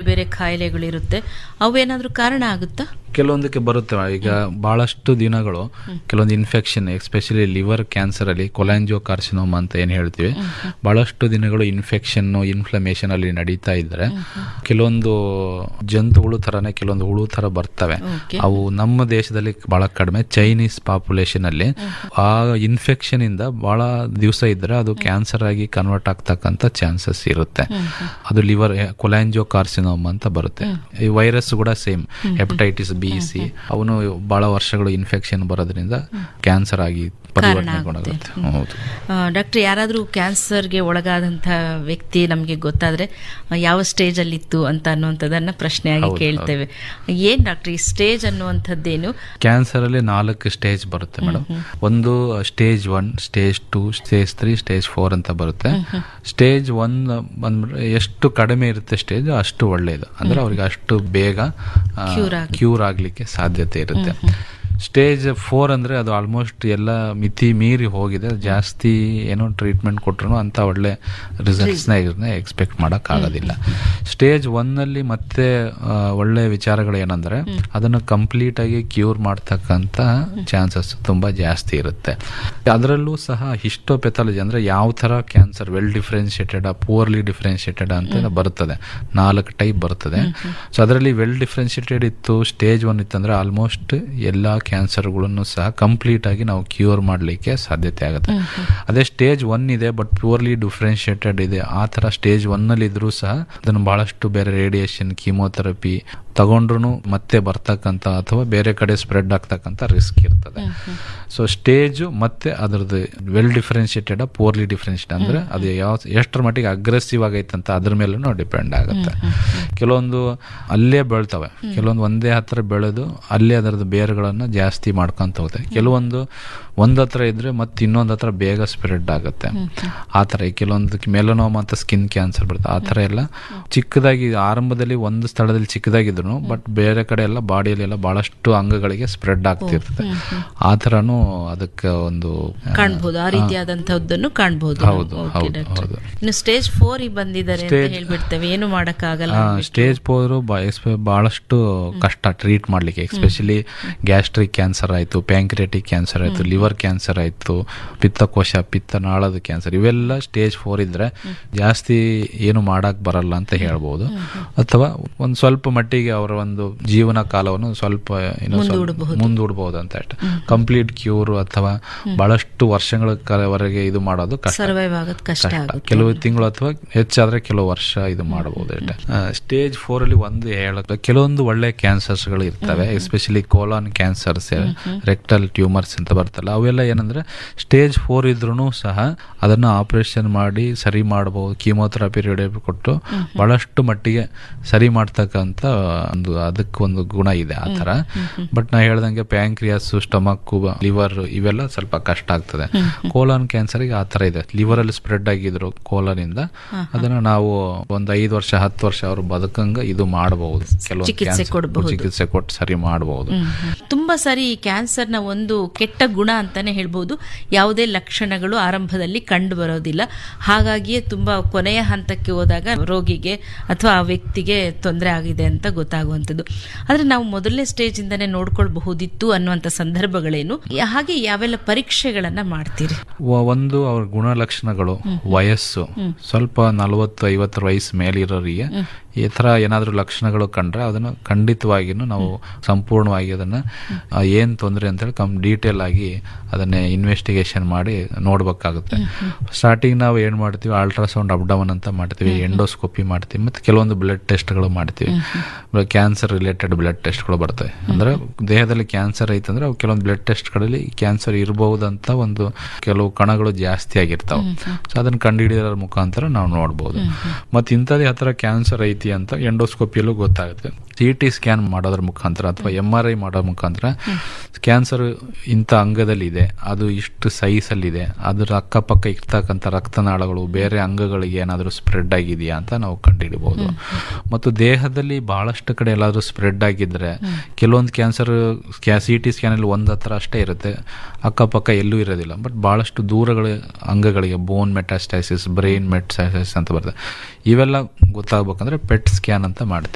ಬೇರೆ ಕಾಯಿಲೆಗಳಿರುತ್ತೆ ಅವೇನಾದ್ರೂ ಕಾರಣ ಆಗುತ್ತಾ ಕೆಲವೊಂದಕ್ಕೆ ಬರುತ್ತೆ ಈಗ ಬಹಳಷ್ಟು ದಿನಗಳು ಕೆಲವೊಂದು ಇನ್ಫೆಕ್ಷನ್ ಎಸ್ಪೆಷಲಿ ಲಿವರ್ ಕ್ಯಾನ್ಸರ್ ಅಲ್ಲಿ ಕೊಲಾಂಜೋ ಕಾರ್ಸಿನೋಮ್ ಅಂತ ಏನ್ ಹೇಳ್ತೀವಿ ಬಹಳಷ್ಟು ದಿನಗಳು ಇನ್ಫೆಕ್ಷನ್ ಇನ್ಫ್ಲಮೇಷನ್ ಅಲ್ಲಿ ನಡೀತಾ ಇದ್ರೆ ಕೆಲವೊಂದು ಜಂತುಗಳು ತರನೇ ಕೆಲವೊಂದು ಹುಳು ತರ ಬರ್ತವೆ Okay. ಅವು ನಮ್ಮ ದೇಶದಲ್ಲಿ ಬಹಳ ಕಡಿಮೆ ಚೈನೀಸ್ ಪಾಪ್ಯುಲೇಷನ್ ಅಲ್ಲಿ ಆ ಇನ್ಫೆಕ್ಷನ್ ಇಂದ ಬಹಳ ದಿವಸ ಇದ್ರೆ ಅದು ಕ್ಯಾನ್ಸರ್ ಆಗಿ ಕನ್ವರ್ಟ್ ಆಗ್ತಕ್ಕಂತ ಚಾನ್ಸಸ್ ಇರುತ್ತೆ ಅದು ಲಿವರ್ ಕೊಲಾಂಜೋ ಕಾರ್ಸಿನೋಮ್ ಅಂತ ಬರುತ್ತೆ ಈ ವೈರಸ್ ಕೂಡ ಸೇಮ್ ಹೆಪಟೈಟಿಸ್ ಬಿ ಸಿ ಅವನು ಬಹಳ ವರ್ಷಗಳು ಇನ್ಫೆಕ್ಷನ್ ಬರೋದ್ರಿಂದ ಕ್ಯಾನ್ಸರ್ ಆಗಿ ಪರಿವರ್ತನೆಗೊಳಗುತ್ತೆ ಹೌದು ಡಾಕ್ಟರ್ ಯಾರಾದರೂ ಕ್ಯಾನ್ಸರ್ಗೆ ಒಳಗಾದಂಥ ವ್ಯಕ್ತಿ ನಮಗೆ ಗೊತ್ತಾದ್ರೆ ಆ, ಯಾವ ಸ್ಟೇಜಲ್ಲಿತ್ತು ಅಂತ ಅನ್ನುವಂಥದ್ದನ್ನ ಪ್ರಶ್ನೆಯಾಗಿ ಹೌದು, ಕೇಳ್ತೇವೆ ಏನ್ ಡಾಕ್ಟರ್ ಈ ಸ್ಟೇಜ್ ಅನ್ನುವಂಥದ್ದೇನು ಕ್ಯಾನ್ಸರ್ ಅಲ್ಲಿ ನಾಲ್ಕು ಸ್ಟೇಜ್ ಬರುತ್ತೆ ಮೇಡಮ್ ಒಂದು stage one stage two stage three stage four ಅಂತ ಬರುತ್ತೆ ಸ್ಟೇಜ್ ಒನ್ ಬಂದ್ಬಿಟ್ರೆ ಎಷ್ಟು ಕಡಿಮೆ ಇರುತ್ತೆ ಸ್ಟೇಜ್ ಅಷ್ಟು ಒಳ್ಳೆಯದು ಅಂದ್ರೆ ಅವ್ರಿಗೆ ಅಷ್ಟು ಬೇಗ Cure ಆಗುತ್ತೆ. ಕ್ಯೂರ್ ಆಗ್ಲಿಕ್ಕೆ ಸಾಧ್ಯತೆ ಇರುತ್ತೆ ಸ್ಟೇಜ್ ಫೋರ್ ಅಂದ್ರೆ ಅದು ಆಲ್ಮೋಸ್ಟ್ ಎಲ್ಲ ಮಿತಿ ಮೀರಿ ಹೋಗಿದೆ ಜಾಸ್ತಿ ಏನೋ ಟ್ರೀಟ್ಮೆಂಟ್ ಕೊಟ್ರು ಅಂತ ಒಳ್ಳೆ ರಿಸಲ್ಟ್ಸ್ನ ಎಕ್ಸ್ಪೆಕ್ಟ್ ಮಾಡಕ್ ಆಗೋದಿಲ್ಲ ಸ್ಟೇಜ್ ಒನ್ ಅಲ್ಲಿ ಮತ್ತೆ ಆ, ಒಳ್ಳೆ ವಿಚಾರಗಳು ಏನಂದ್ರೆ ಅದನ್ನು ಕಂಪ್ಲೀಟ್ ಆಗಿ ಕ್ಯೂರ್ ಮಾಡ್ತಕ್ಕಂತ ಚಾನ್ಸಸ್ ತುಂಬಾ ಜಾಸ್ತಿ ಇರುತ್ತೆ ಅದರಲ್ಲೂ ಸಹ ಹಿಸ್ಟೋಪೆಥಾಲಜಿ ಅಂದ್ರೆ ಯಾವ ತರ cancer well differentiated poorly differentiated ಅಂತ ಬರ್ತದೆ ನಾಲ್ಕು ಟೈಪ್ ಬರ್ತದೆ ಸೊ ಅದರಲ್ಲಿ ವೆಲ್ ಡಿಫ್ರೆನ್ಶಿಯೇಟೆಡ್ ಇತ್ತು ಸ್ಟೇಜ್ ಒನ್ ಇತ್ತಂದ್ರೆ ಆಲ್ಮೋಸ್ಟ್ ಎಲ್ಲಾ ಕ್ಯಾನ್ಸರ್ಗಳನ್ನು ಸಹ ಕಂಪ್ಲೀಟ್ ಆಗಿ ನಾವು ಕ್ಯೂರ್ ಮಾಡಲಿಕ್ಕೆ ಸಾಧ್ಯತೆ ಆಗುತ್ತೆ ಅದೇ ಸ್ಟೇಜ್ ಒನ್ ಇದೆ ಬಟ್ ಪ್ಯೂರ್ಲಿ ಡಿಫ್ರೆನ್ಶಿಯೇಟೆಡ್ ಇದೆ ಆ ತರ ಸ್ಟೇಜ್ ಒನ್ ಅಲ್ಲಿ ಇದ್ರೂ ಸಹ ಅದನ್ನು ಬಹಳಷ್ಟು ಬೇರೆ ರೇಡಿಯೇಷನ್ ಕೀಮೋಥೆರಪಿ ತಗೊಂಡ್ರು ಮತ್ತೆ ಬರ್ತಕ್ಕಂಥ ಅಥವಾ ಬೇರೆ ಕಡೆ ಸ್ಪ್ರೆಡ್ ಆಗ್ತಕ್ಕಂಥ ರಿಸ್ಕ್ ಇರ್ತದೆ ಸೊ ಸ್ಟೇಜ್ ಮತ್ತೆ ಅದರದ್ದು ವೆಲ್ ಡಿಫ್ರೆನ್ಶಿಯೇಟೆಡ್ ಪೂರ್ಲಿ ಡಿಫ್ರೆನ್ಶಿಯೇಟ್ ಅಂದ್ರೆ ಅದು ಯಾವ ಎಷ್ಟರ ಮಟ್ಟಿಗೆ ಅಗ್ರೆಸಿವ್ ಆಗೈತೆ ಅಂತ ಅದ್ರ ಮೇಲೂ ಡಿಪೆಂಡ್ ಆಗುತ್ತೆ ಕೆಲವೊಂದು ಅಲ್ಲೇ ಬೆಳ್ತವೆ ಕೆಲವೊಂದು ಒಂದೇ ಹತ್ರ ಬೆಳೆದು ಅಲ್ಲೇ ಅದರದ್ದು ಬೇರುಗಳನ್ನ ಜಾಸ್ತಿ ಮಾಡ್ಕೊಂತ ಹೋಗುತ್ತೆ ಕೆಲವೊಂದು ಒಂದ್ ಹತ್ರ ಇದ್ರೆ ಮತ್ತೆ ಇನ್ನೊಂದ್ ಹತ್ರ ಬೇಗ ಸ್ಪ್ರೆಡ್ ಆಗುತ್ತೆ ಆ ತರ ಈ ಕೆಲವೊಂದು ಮೆಲನೋಮ್ ಅಂತ ಸ್ಕಿನ್ ಕ್ಯಾನ್ಸರ್ ಬರುತ್ತೆ ಆ ತರ ಎಲ್ಲ ಚಿಕ್ಕದಾಗಿ ಆರಂಭದಲ್ಲಿ ಒಂದು ಸ್ಥಳದಲ್ಲಿ ಚಿಕ್ಕದಾಗಿದ್ರು ಬಟ್ ಬೇರೆ ಕಡೆ ಎಲ್ಲ ಬಾಡಿಯಲ್ಲಿ ಎಲ್ಲ ಬಹಳಷ್ಟು ಅಂಗಗಳಿಗೆ ಸ್ಪ್ರೆಡ್ ಆಗ್ತಿರ್ತದೆ ಆ ತರನು ಅದಕ್ಕೆ ಒಂದು ಆ, ಕಾಣ್ಬೋದು ಆ ರೀತಿಯಾದಂತಹದ್ದನ್ನು ಕಾಣ್ಬೋದು ಹೌದು, Okay, ಹೌದು, doctor. ಹೌದು. ಇನ್ನು ಸ್ಟೇಜ್ ಫೋರ್ ಬಂದಿದ್ದಾರೆ ಅಂತ Stage- ಹೇಳ್ಬಿಡ್ತೇವೆ ಏನು ಮಾಡಕ್ಕಾಗಲ್ಲ ಆ, ಅಂದ್ಬಿಟ್ಟು. ಸ್ಟೇಜ್ ಫೋರ್ ಬಹಳಷ್ಟು ಕಷ್ಟ ಟ್ರೀಟ್ ಮಾಡ್ಲಿಕ್ಕೆ ಎಸ್ಪೆಷಲಿ ಗ್ಯಾಸ್ಟ್ರಿಕ್ ಕ್ಯಾನ್ಸರ್ ಆಯ್ತು ಪ್ಯಾಂಕ್ರಿಯಾಟಿಕ್ ಕ್ಯಾನ್ಸರ್ ಆಯ್ತು ಲಿವರ್ ಕ್ಯಾನ್ಸರ್ ಆಯ್ತು ಪಿತ್ತಕೋಶ ಪಿತ್ತನಾಳದ ಕ್ಯಾನ್ಸರ್ ಇವೆಲ್ಲ ಸ್ಟೇಜ್ ಫೋರ್ ಇದ್ರೆ ಜಾಸ್ತಿ ಏನು ಮಾಡಕ್ ಬರಲ್ಲ ಅಂತ ಹೇಳ್ಬೋದು ಅಥವಾ ಒಂದ್ ಸ್ವಲ್ಪ ಮಟ್ಟಿಗೆ ಅವರ ಒಂದು ಜೀವನ ಕಾಲವನ್ನು ಸ್ವಲ್ಪ ಇನ್ನೂ ಸ್ವಲ್ಪ ಮುಂದೂಡಬಹುದು. ಮುಂದೂಡಬಹುದು ಅಂತ ಅಷ್ಟೆ ಕಂಪ್ಲೀಟ್ ಕ್ಯೂರ್ ಅಥವಾ ಬಹಳಷ್ಟು ವರ್ಷಗಳ ಕಾಲವರೆಗೆ ಇದು ಮಾಡೋದು ಕಷ್ಟ ಸರ್ವೈವ್ ಆಗೋದು ಕಷ್ಟ ಕಷ್ಟ. ಆಗುತ್ತೆ ಕೆಲವು ತಿಂಗಳು ಅಥವಾ ಹೆಚ್ಚಾದ್ರೆ ಕೆಲವು ವರ್ಷ ಇದು ಮಾಡಬಹುದು ಸ್ಟೇಜ್ ಫೋರ್ ಅಲ್ಲಿ ಒಂದು ಹೇಳಕ್ ಕೆಲವೊಂದು ಒಳ್ಳೆ ಕ್ಯಾನ್ಸರ್ಸ್ ಗಳು ಇರ್ತವೆ especially colon cancers rectal tumours ಅಂತ ಬರ್ತಲ್ಲ ಅವೆಲ್ಲ ಏನಂದ್ರೆ ಸ್ಟೇಜ್ ಫೋರ್ ಇದ್ರೂ ಸಹ ಅದನ್ನ ಆಪರೇಷನ್ ಮಾಡಿ ಸರಿ ಮಾಡಬಹುದು ಕೀಮೋಥೆರಪಿ ರೇಡಿಯೋ ಕೊಟ್ಟು ಬಹಳಷ್ಟು ಮಟ್ಟಿಗೆ ಸರಿ ಮಾಡ್ತಕ್ಕಂತ ಒಂದು ಅದಕ್ಕೊಂದು ಗುಣ ಇದೆ ಆ ತರ ಬಟ್ ನಾ ಹೇಳ್ದಂಗೆ ಪ್ಯಾಂಕ್ರಿಯಾಸ್ ಸ್ಟಮಕ್ ಲಿವರ್ ಇವೆಲ್ಲ ಸ್ವಲ್ಪ ಕಷ್ಟ ಆಗ್ತದೆ ಕೋಲಾನ್ ಕ್ಯಾನ್ಸರ್ಗೆ ಆ ತರ ಇದೆ ಲಿವರ್ ಅಲ್ಲಿ ಸ್ಪ್ರೆಡ್ ಆಗಿದ್ರು ಕೋಲಾನ್ ಇಂದ ಅದನ್ನ ನಾವು ಒಂದು ಐದು ವರ್ಷ ಹತ್ತು ವರ್ಷ ಅವರು ಬದುಕಂಗ ಇದು ಮಾಡಬಹುದು ಕೆಲವೊಂದು ಚಿಕಿತ್ಸೆ ಕ್ಯಾನ್ಸರ್ ಕೊಡ್ಬಹುದು. ಚಿಕಿತ್ಸೆ ಕೊಟ್ಟು ಸರಿ ಮಾಡಬಹುದು ತುಂಬಾ ಸಾರಿ ಈ ಕ್ಯಾನ್ಸರ್ನ ಒಂದು ಕೆಟ್ಟ ಗುಣ ಅಂತಾನೆ ಹೇಳ್ಬೋದು ಯಾವುದೇ ಲಕ್ಷಣಗಳು ಆರಂಭದಲ್ಲಿ ಕಂಡು ಬರೋದಿಲ್ಲ ಹಾಗಾಗಿಯೇ ತುಂಬಾ ಕೊನೆಯ ಹಂತಕ್ಕೆ ಹೋದಾಗ ರೋಗಿಗೆ ಅಥವಾ ಆ ವ್ಯಕ್ತಿಗೆ ತೊಂದರೆ ಆಗಿದೆ ಅಂತ ಗೊತ್ತಾಗುವಂಥದ್ದು ಆದ್ರೆ ನಾವು ಮೊದಲನೇ ಸ್ಟೇಜ್ ಇಂದಾನೆ ನೋಡ್ಕೊಳ್ಬಹುದಿತ್ತು ಅನ್ನುವಂಥ ಸಂದರ್ಭಗಳೇನು ಯಾ- ಹಾಗೆ ಯಾವೆಲ್ಲ ಪರೀಕ್ಷೆಗಳನ್ನ ಮಾಡ್ತೀರಿ ವ- ಒಂದು ಅವ್ರ ಗುಣಲಕ್ಷಣಗಳು ವಯಸ್ಸು ಸ್ವಲ್ಪ ನಲವತ್ತು ಐವತ್ತರ ವಯಸ್ಸು ಮೇಲಿರೋರಿಗೆ ಈ ತರ ಏನಾದ್ರೂ ಲಕ್ಷಣಗಳು ಕಂಡ್ರೆ ಅದನ್ನ ಖಂಡಿತವಾಗಿನೂ ನಾವು ಸಂಪೂರ್ಣವಾಗಿ ಅದನ್ನ ಆ, ಏನ್ ತೊಂದರೆ ಅಂತ ಹೇಳಿ ಕಮ್ ಡೀಟೇಲ್ ಆಗಿ ಅದನ್ನೇ ಇನ್ವೆಸ್ಟಿಗೇಷನ್ ಮಾಡಿ ನೋಡ್ಬೇಕಾಗುತ್ತೆ ಸ್ಟಾರ್ಟಿಂಗ್ ನಾವು ಏನ್ ಮಾಡ್ತೀವಿ ಅಲ್ಟ್ರಾಸೌಂಡ್ ಅಬ್ಡಮನ್ ಅಂತ ಮಾಡ್ತೀವಿ ಎಂಡೋಸ್ಕೋಪಿ ಮಾಡ್ತೀವಿ ಮತ್ತೆ ಕೆಲವೊಂದು ಬ್ಲಡ್ ಟೆಸ್ಟ್ಗಳು ಮಾಡ್ತೀವಿ ಕ್ಯಾನ್ಸರ್ ರಿಲೇಟೆಡ್ ಬ್ಲಡ್ ಟೆಸ್ಟ್ಗಳು ಬರ್ತವೆ ಅಂದ್ರೆ ದೇಹದಲ್ಲಿ ಕ್ಯಾನ್ಸರ್ ಐತಂದ್ರೆ ಅವು ಕೆಲವೊಂದು ಬ್ಲಡ್ ಟೆಸ್ಟ್ಗಳಲ್ಲಿ ಕ್ಯಾನ್ಸರ್ ಇರಬಹುದಂತ ಒಂದು ಕೆಲವು ಕಣಗಳು ಜಾಸ್ತಿ ಆಗಿರ್ತಾವೆ ಸೊ ಅದನ್ನ ಕಂಡುಹಿಡಿಯೋದ್ರ ಮುಖಾಂತರ ನಾವು ನೋಡ್ಬೋದು ಮತ್ತೆ ಇಂಥದ್ದೇ ಹತ್ರ ಕ್ಯಾನ್ಸರ್ ಐತಿ ಅಂತ ಎಂಡೋಸ್ಕೋಪಿಯಲ್ಲೂ ಗೊತ್ತಾಗುತ್ತೆ ಸಿ ಟಿ ಸ್ಕ್ಯಾನ್ ಮಾಡೋದ್ರ ಮುಖಾಂತರ ಅಥವಾ ಎಮ್ ಆರ್ ಐ ಮಾಡೋ ಮುಖಾಂತರ ಕ್ಯಾನ್ಸರ್ ಇಂಥ ಅಂಗದಲ್ಲಿ ಇದೆ ಅದು ಇಷ್ಟು ಸೈಜ್ ಅಲ್ಲಿ ಇದೆ ಅದ್ರ ಅಕ್ಕಪಕ್ಕ ಇರ್ತಕ್ಕಂಥ ರಕ್ತನಾಳಗಳು ಬೇರೆ ಅಂಗಗಳಿಗೆ ಏನಾದರೂ ಸ್ಪ್ರೆಡ್ ಆಗಿದೆಯಾ ಅಂತ ನಾವು ಕಂಡುಹಿಡಬಹುದು ಮತ್ತು ದೇಹದಲ್ಲಿ ಬಹಳಷ್ಟು ಕಡೆ ಎಲ್ಲಾದ್ರೂ ಸ್ಪ್ರೆಡ್ ಆಗಿದ್ರೆ ಕೆಲವೊಂದು ಕ್ಯಾನ್ಸರ್ ಸಿ ಟಿ ಸ್ಕ್ಯಾನ್ ಅಲ್ಲಿ ಒಂದ್ ಹತ್ರ ಅಷ್ಟೇ ಇರುತ್ತೆ ಅಕ್ಕಪಕ್ಕ ಎಲ್ಲೂ ಇರೋದಿಲ್ಲ ಬಟ್ ಬಹಳಷ್ಟು ದೂರಗಳ ಅಂಗಗಳಿಗೆ ಬೋನ್ ಮೆಟಾಸ್ಟೈಸಿಸ್ ಬ್ರೈನ್ ಮೆಟಾಸ್ಟೈಸಿಸ್ ಅಂತ ಬರ್ತದೆ ಇವೆಲ್ಲ ಗೊತ್ತಾಗ್ಬೇಕಂದ್ರೆ ಪೆಟ್ ಸ್ಕ್ಯಾನ್ ಅಂತ ಮಾಡ್ತೀವಿ